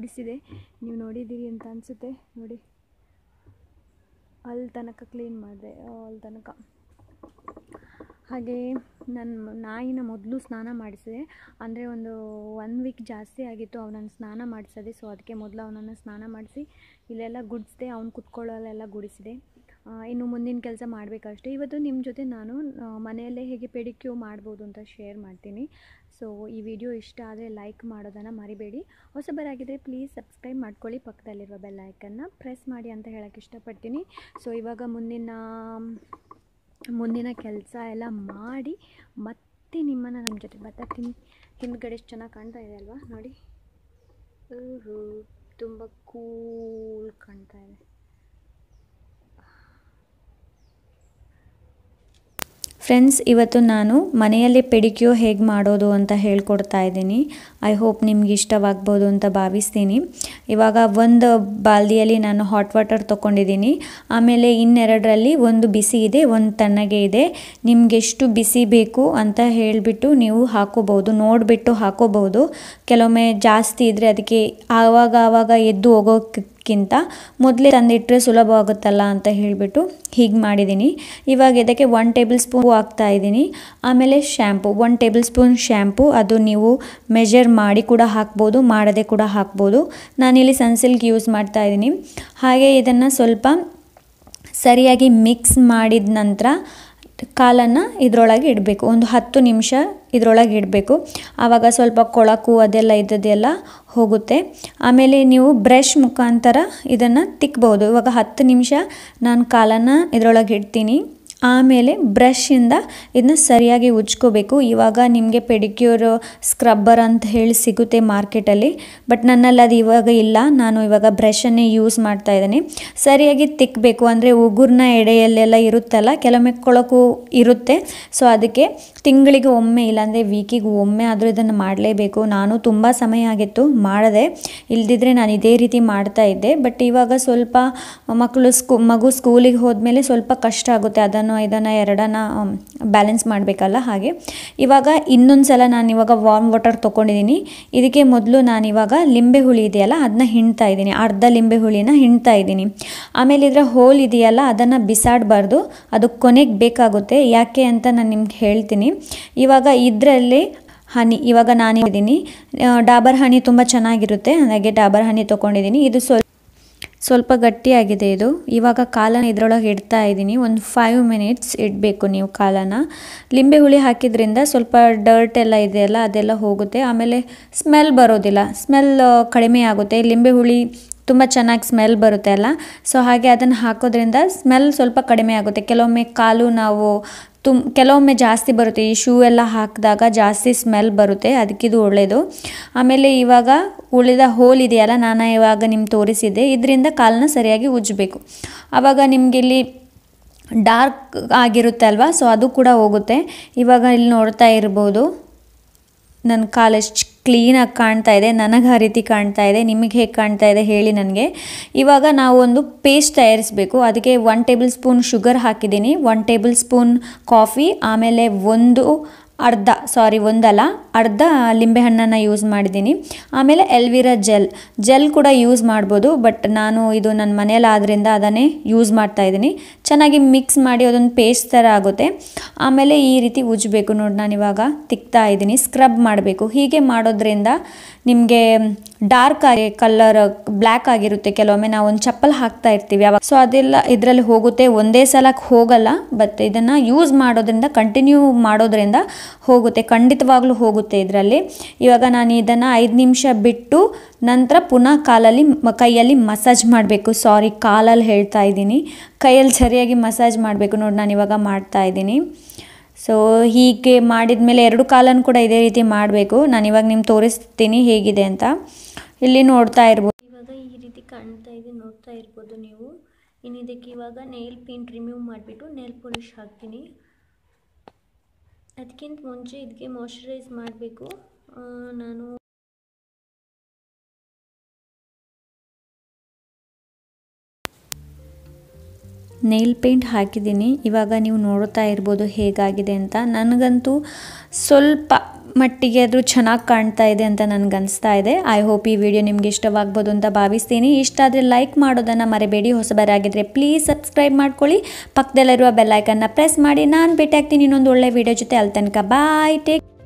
ಗುಡಿಸಿದೆ ನೀವು ನೋಡಿದ್ದೀರಿ ಅಂತ ಅನಿಸುತ್ತೆ ನೋಡಿ ಅಲ್ಲಿ ತನಕ ಕ್ಲೀನ್ ಮಾಡಿದೆ ಅಲ್ಲಿ ತನಕ ಹಾಗೆ ನನ್ನ ನಾಯಿನ ಮೊದಲು ಸ್ನಾನ ಮಾಡಿಸಿದೆ ಅಂದರೆ ಒಂದು ಒನ್ ವೀಕ್ ಜಾಸ್ತಿ ಆಗಿತ್ತು ಅವನನ್ನು ಸ್ನಾನ ಮಾಡಿಸೋದೆ ಸೊ ಅದಕ್ಕೆ ಮೊದಲು ಅವನನ್ನು ಸ್ನಾನ ಮಾಡಿಸಿ ಇಲ್ಲೆಲ್ಲ ಗುಡಿಸಿದೆ ಅವ್ನು ಕುತ್ಕೊಳ್ಳೋಲ್ಲೆಲ್ಲ ಗುಡಿಸಿದೆ ಆ, ಇನ್ನು ಮುಂದಿನ ಕೆಲಸ ಮಾಡಬೇಕಷ್ಟೇ ಇವತ್ತು ನಿಮ್ಮ ಜೊತೆ ನಾನು ಆ, ಮನೆಯಲ್ಲೇ ಹೇಗೆ ಪೆಡಿಕ್ಯೂ ಮಾಡ್ಬೋದು ಅಂತ ಶೇರ್ ಮಾಡ್ತೀನಿ ಸೊ ಈ ವಿಡಿಯೋ ಇಷ್ಟ ಆದರೆ ಲೈಕ್ ಮಾಡೋದನ್ನು ಮರಿಬೇಡಿ ಹೊಸಬರಾಗಿದ್ದರೆ ಪ್ಲೀಸ್ ಸಬ್ಸ್ಕ್ರೈಬ್ ಮಾಡ್ಕೊಳ್ಳಿ ಪಕ್ಕದಲ್ಲಿರುವ ಬೆಲ್ ಐಕನ್ನ ಪ್ರೆಸ್ ಮಾಡಿ ಅಂತ ಹೇಳೋಕ್ಕೆ ಇಷ್ಟಪಡ್ತೀನಿ ಸೊ ಇವಾಗ ಮುಂದಿನ ಮುಂದಿನ ಕೆಲಸ ಎಲ್ಲ ಮಾಡಿ ಮತ್ತೆ ನಿಮ್ಮನ್ನು ನಮ್ಮ ಜೊತೆ ಬರ್ತೀನಿ ಹಿಂದ್ಗಡೆ ಎಷ್ಟು ಚೆನ್ನಾಗಿ ಕಾಣ್ತಾ ಇದೆ ಅಲ್ವಾ ನೋಡಿ ತುಂಬ ಕೂಲ್ ಕಾಣ್ತಾ ಇದೆ ಫ್ರೆಂಡ್ಸ್ ಇವತ್ತು ನಾನು ಮನೆಯಲ್ಲೇ ಪೆಡಿಕ್ಯೂ ಹೇಗೆ ಮಾಡೋದು ಅಂತ ಹೇಳ್ಕೊಡ್ತಾ ಇದ್ದೀನಿ ಐ ಹೋಪ್ ನಿಮ್ಗೆ ಇಷ್ಟವಾಗ್ಬೋದು ಅಂತ ಭಾವಿಸ್ತೀನಿ ಇವಾಗ ಒಂದು ಬಾಲ್ದಿಯಲ್ಲಿ ನಾನು ಹಾಟ್ ವಾಟರ್ ತೊಗೊಂಡಿದ್ದೀನಿ ಆಮೇಲೆ ಇನ್ನೆರಡರಲ್ಲಿ ಒಂದು ಬಿಸಿ ಇದೆ ಒಂದು ತಣ್ಣಗೆ ಇದೆ ನಿಮ್ಗೆ ಎಷ್ಟು ಬಿಸಿ ಬೇಕು ಅಂತ ಹೇಳಿಬಿಟ್ಟು ನೀವು ಹಾಕೋಬೋದು ನೋಡಿಬಿಟ್ಟು ಹಾಕೋಬೋದು ಕೆಲವೊಮ್ಮೆ ಜಾಸ್ತಿ ಇದ್ದರೆ ಅದಕ್ಕೆ ಆವಾಗ ಆವಾಗ ಎದ್ದು ಹೋಗೋಕ್ಕಿಂತ ಮೊದಲೇ ತಂದಿಟ್ಟರೆ ಸುಲಭವಾಗುತ್ತಲ್ಲ ಅಂತ ಹೇಳಿಬಿಟ್ಟು ಹೀಗೆ ಮಾಡಿದ್ದೀನಿ ಇವಾಗ ಇದಕ್ಕೆ ಒನ್ ಟೇಬಲ್ ಸ್ಪೂನ್ ಹಾಕ್ತಾ ಇದ್ದೀನಿ ಆಮೇಲೆ shampoo one table spoon shampoo ಅದು ನೀವು ಮೆಜರ್ ಮಾಡಿ ಕೂಡ ಹಾಕ್ಬೋದು ಮಾಡದೆ ಕೂಡ ಹಾಕ್ಬೋದು ನಾನಿಲ್ಲಿ ಸನ್ಸಿಲ್ಕ್ ಯೂಸ್ ಮಾಡ್ತಾ ಇದ್ದೀನಿ ಹಾಗೆ ಇದನ್ನು ಸ್ವಲ್ಪ ಸರಿಯಾಗಿ ಮಿಕ್ಸ್ ಮಾಡಿದ ನಂತರ ಕಾಲನ್ನು ಇದರೊಳಗೆ ಇಡಬೇಕು ಒಂದು ಹತ್ತು ನಿಮಿಷ ಇದರೊಳಗೆ ಇಡಬೇಕು ಆವಾಗ ಸ್ವಲ್ಪ ಕೊಳಕು ಅದೆಲ್ಲ ಇದ್ದದೆಲ್ಲ ಹೋಗುತ್ತೆ ಆಮೇಲೆ ನೀವು ಬ್ರಷ್ ಮುಖಾಂತರ ಇದನ್ನು ತಿಕ್ಬೋದು ಇವಾಗ ಹತ್ತು ನಿಮಿಷ ನಾನು ಕಾಲನ್ನು ಇದರೊಳಗೆ ಇಡ್ತೀನಿ ಆಮೇಲೆ ಬ್ರಷಿಂದ ಇದನ್ನ ಸರಿಯಾಗಿ ಉಜ್ಕೋಬೇಕು ಇವಾಗ ನಿಮಗೆ ಪೆಡಿಕ್ಯೂರ್ ಸ್ಕ್ರಬ್ಬರ್ ಅಂತ ಹೇಳಿ ಸಿಗುತ್ತೆ ಮಾರ್ಕೆಟಲ್ಲಿ ಬಟ್ ನನ್ನಲ್ಲಿ ಅದು ಇವಾಗ ಇಲ್ಲ ನಾನು ಇವಾಗ ಬ್ರಷನ್ನೇ ಯೂಸ್ ಮಾಡ್ತಾ ಇದ್ದೀನಿ ಸರಿಯಾಗಿ ತಿಕ್ಕಬೇಕು ಅಂದರೆ ಉಗುರ್ನ ಎಡೆಯಲ್ಲೆಲ್ಲ ಇರುತ್ತಲ್ಲ ಕೆಲವೊಮ್ಮೆ ಕೊಳಕು ಇರುತ್ತೆ ಸೊ ಅದಕ್ಕೆ ತಿಂಗಳಿಗೆ ಒಮ್ಮೆ ಇಲ್ಲಾಂದರೆ ವೀಕಿಗೆ ಒಮ್ಮೆ ಆದರೂ ಇದನ್ನು ಮಾಡಲೇಬೇಕು ನಾನು ತುಂಬ ಸಮಯ ಆಗಿತ್ತು ಮಾಡದೆ ಇಲ್ದಿದ್ರೆ ನಾನು ಇದೇ ರೀತಿ ಮಾಡ್ತಾ ಇದ್ದೆ ಬಟ್ ಇವಾಗ ಸ್ವಲ್ಪ ಮಕ್ಕಳು ಸ್ಕೂ ಮಗು ಸ್ಕೂಲಿಗೆ ಹೋದ್ಮೇಲೆ ಸ್ವಲ್ಪ ಕಷ್ಟ ಆಗುತ್ತೆ ಅದನ್ನು ಇದನ್ನು ಎರಡನ್ನ ಬ್ಯಾಲೆನ್ಸ್ ಮಾಡಬೇಕಲ್ಲ ಹಾಗೆ ಇವಾಗ ಇನ್ನೊಂದು ಸಲ ನಾನು ಇವಾಗ ವಾರ್ಮ್ ವಾಟರ್ ತೊಗೊಂಡಿದ್ದೀನಿ ಇದಕ್ಕೆ ಮೊದಲು ನಾನು ಇವಾಗ ಲಿಂಬೆ ಹುಳಿ ಇದೆಯಲ್ಲ ಅದನ್ನ ಹಿಂಡ್ತಾ ಇದ್ದೀನಿ ಅರ್ಧ ಲಿಂಬೆ ಹುಳಿನ ಹಿಂಡ್ತಾ ಇದ್ದೀನಿ ಆಮೇಲೆ ಇದರ ಹೋಲ್ ಇದೆಯಲ್ಲ ಅದನ್ನು ಬಿಸಾಡಬಾರ್ದು ಅದು ಕೊನೆಗೆ ಬೇಕಾಗುತ್ತೆ ಯಾಕೆ ಅಂತ ನಾನು ನಿಮ್ಗೆ ಹೇಳ್ತೀನಿ ಇವಾಗ ಇದರಲ್ಲಿ ಹನಿ ಇವಾಗ ನಾನು ಇದ್ದೀನಿ ಡಾಬರ್ ಹನಿ ತುಂಬ ಚೆನ್ನಾಗಿರುತ್ತೆ ಹಾಗೆ ಡಾಬರ್ ಹನಿ ತೊಗೊಂಡಿದ್ದೀನಿ ಇದು ಸ್ವಲ್ಪ ಸ್ವಲ್ಪ ಗಟ್ಟಿಯಾಗಿದೆ ಇದು ಇವಾಗ ಕಾಲನ ಇದರೊಳಗೆ ಇಡ್ತಾ ಇದ್ದೀನಿ ಒಂದು ಫೈವ್ ಮಿನಿಟ್ಸ್ ಇಡಬೇಕು ನೀವು ಕಾಲನ ಲಿಂಬೆ ಹುಳಿ ಹಾಕಿದ್ರಿಂದ ಸ್ವಲ್ಪ ಡರ್ಟ್ ಎಲ್ಲ ಇದೆಯಲ್ಲ ಅದೆಲ್ಲ ಹೋಗುತ್ತೆ ಆಮೇಲೆ ಸ್ಮೆಲ್ ಬರೋದಿಲ್ಲ ಸ್ಮೆಲ್ ಕಡಿಮೆ ಆಗುತ್ತೆ ಲಿಂಬೆ ಹುಳಿ ತುಂಬ ಚೆನ್ನಾಗಿ ಸ್ಮೆಲ್ ಬರುತ್ತೆ ಅಲ್ಲ ಸೊ ಹಾಗೆ ಅದನ್ನು ಹಾಕೋದ್ರಿಂದ ಸ್ಮೆಲ್ ಸ್ವಲ್ಪ ಕಡಿಮೆ ಆಗುತ್ತೆ ಕೆಲವೊಮ್ಮೆ ಕಾಲು ನಾವು ತುಮ್ ಕೆಲವೊಮ್ಮೆ ಜಾಸ್ತಿ ಬರುತ್ತೆ ಈ ಶೂ ಎಲ್ಲ ಹಾಕಿದಾಗ ಜಾಸ್ತಿ ಸ್ಮೆಲ್ ಬರುತ್ತೆ ಅದಕ್ಕಿದು ಒಳ್ಳೆಯದು ಆಮೇಲೆ ಇವಾಗ ಉಳಿದ ಹೋಲ್ ಇದೆಯಲ್ಲ ನಾನು ಇವಾಗ ನಿಮ್ಗೆ ತೋರಿಸಿದ್ದೆ ಇದರಿಂದ ಕಾಲನ್ನ ಸರಿಯಾಗಿ ಉಜ್ಜಬೇಕು ಆವಾಗ ನಿಮ್ಗೆ ಇಲ್ಲಿ ಡಾರ್ಕ್ ಆಗಿರುತ್ತೆ ಅಲ್ವಾ ಸೊ ಅದು ಕೂಡ ಹೋಗುತ್ತೆ ಇವಾಗ ಇಲ್ಲಿ ನೋಡ್ತಾ ಇರ್ಬೋದು ನನ್ನ ಕಾಲು ಎಷ್ಟು ಕ್ಲೀನಾಗಿ ಕಾಣ್ತಾ ಇದೆ ನನಗೆ ಆ ರೀತಿ ಕಾಣ್ತಾ ಇದೆ ನಿಮಗೆ ಹೇಗೆ ಕಾಣ್ತಾ ಇದೆ ಹೇಳಿ ನನಗೆ ಇವಾಗ ನಾವು ಒಂದು ಪೇಸ್ಟ್ ತಯಾರಿಸಬೇಕು ಅದಕ್ಕೆ ಒನ್ ಟೇಬಲ್ ಸ್ಪೂನ್ ಶುಗರ್ ಹಾಕಿದ್ದೀನಿ ಒನ್ ಟೇಬಲ್ ಸ್ಪೂನ್ ಕಾಫಿ ಆಮೇಲೆ ಒಂದು ಅರ್ಧ ಸಾರಿ ಒಂದಲ್ಲ ಅರ್ಧ ಲಿಂಬೆಹಣ್ಣನ್ನು ಯೂಸ್ ಮಾಡಿದ್ದೀನಿ ಆಮೇಲೆ ಎಲ್ವಿರಾ ಜೆಲ್ ಜೆಲ್ ಕೂಡ ಯೂಸ್ ಮಾಡ್ಬೋದು ಬಟ್ ನಾನು ಇದು ನನ್ನ ಮನೇಲಿ ಆದ್ರಿಂದ ಅದನ್ನೇ ಯೂಸ್ ಮಾಡ್ತಾ ಇದ್ದೀನಿ ಚೆನ್ನಾಗಿ ಮಿಕ್ಸ್ ಮಾಡಿ ಅದೊಂದು ಪೇಸ್ಟ್ ಥರ ಆಗುತ್ತೆ ಆಮೇಲೆ ಈ ರೀತಿ ಉಜ್ಜಬೇಕು ನೋಡಿ ನಾನು ಇವಾಗ ತಿಕ್ತಾ ಇದ್ದೀನಿ ಸ್ಕ್ರಬ್ ಮಾಡಬೇಕು ಹೀಗೆ ಮಾಡೋದ್ರಿಂದ ನಿಮಗೆ ಡಾರ್ಕ್ ಆಗಿ ಕಲರ್ ಬ್ಲ್ಯಾಕ್ ಆಗಿರುತ್ತೆ ಕೆಲವೊಮ್ಮೆ ನಾವು ಒಂದು ಚಪ್ಪಲ್ ಹಾಕ್ತಾ ಇರ್ತೀವಿ ಅವಾಗ ಸೊ ಅದೆಲ್ಲ ಇದರಲ್ಲಿ ಹೋಗುತ್ತೆ ಒಂದೇ ಸಲಕ್ಕೆ ಹೋಗಲ್ಲ ಬಟ್ ಇದನ್ನು ಯೂಸ್ ಮಾಡೋದ್ರಿಂದ ಕಂಟಿನ್ಯೂ ಮಾಡೋದ್ರಿಂದ ಹೋಗುತ್ತೆ ಖಂಡಿತವಾಗ್ಲೂ ಹೋಗುತ್ತೆ ಇದರಲ್ಲಿ ಇವಾಗ ನಾನು ಇದನ್ನು ಐದು ನಿಮಿಷ ಬಿಟ್ಟು ನಂತರ ಪುನಃ ಕಾಲಲ್ಲಿ ಮ- ಕೈಯಲ್ಲಿ ಮಸಾಜ್ ಮಾಡಬೇಕು ಸಾರಿ ಕಾಲಲ್ಲಿ ಹೇಳ್ತಾ ಇದ್ದೀನಿ ಕೈಯಲ್ಲಿ ಸರಿಯಾಗಿ ಮಸಾಜ್ ಮಾಡಬೇಕು ನೋಡಿ ನಾನು ಇವಾಗ ಮಾಡ್ತಾ ಇದ್ದೀನಿ ಸೊ ಹೀಗೆ ಮಾಡಿದ ಮೇಲೆ ಎರಡು ಕಾಲನ್ನು ಕೂಡ ಇದೇ ರೀತಿ ಮಾಡಬೇಕು ನಾನು ಇವಾಗ ನಿಮ್ಗೆ ತೋರಿಸ್ತೀನಿ ಹೇಗಿದೆ ಅಂತ ಇಲ್ಲಿ ನೋಡ್ತಾ ಇರ್ಬೋದು ಇವಾಗ ಈ ರೀತಿ ಕಾಣ್ತಾ ಇದೆ ನೋಡ್ತಾ ಇರ್ಬೋದು ನೀವು ಇನ್ನು ಇದಕ್ಕೆ ಇವಾಗ ನೇಲ್ ಪೇಂಟ್ ರಿಮೂವ್ ಮಾಡಿಬಿಟ್ಟು ನೇಲ್ ಪಾಲಿಶ್ ಹಾಕ್ತೀನಿ ಅದಕ್ಕಿಂತ ಮುಂಚೆ ಇದಕ್ಕೆ ಮಾಯ್ಶ್ಚರೈಸ್ ಮಾಡಬೇಕು ನಾನು ನೇಲ್ ಪೇಂಟ್ ಹಾಕಿದ್ದೀನಿ ಇವಾಗ ನೀವು ನೋಡ್ತಾ ಇರ್ಬೋದು ಹೇಗಾಗಿದೆ ಅಂತ ನನಗಂತೂ ಸ್ವಲ್ಪ ಮಟ್ಟಿಗೆ ಅದು ಚೆನ್ನಾಗಿ ಕಾಣ್ತಾ ಇದೆ ಅಂತ ನನಗೆ ಅನಿಸ್ತಾ ಇದೆ ಐ ಹೋಪ್ ಈ ವಿಡಿಯೋ ನಿಮ್ಗೆ ಇಷ್ಟವಾಗ್ಬೋದು ಅಂತ ಭಾವಿಸ್ತೀನಿ ಇಷ್ಟ ಆದರೆ ಲೈಕ್ ಮಾಡೋದನ್ನು ಮರಿಬೇಡಿ ಹೊಸಬರಾಗಿದ್ದರೆ ಪ್ಲೀಸ್ ಸಬ್ಸ್ಕ್ರೈಬ್ ಮಾಡ್ಕೊಳ್ಳಿ ಪಕ್ಕದಲ್ಲಿರುವ ಬೆಲ್ಲೈಕನ್ನ ಪ್ರೆಸ್ ಮಾಡಿ ನಾನು ಭೇಟಿ ಆಗ್ತೀನಿ ಇನ್ನೊಂದು ಒಳ್ಳೆ ವಿಡಿಯೋ ಜೊತೆ ಅಲ್ಲಿ ತನಕ ಬಾಯ್ ಟೇಕ್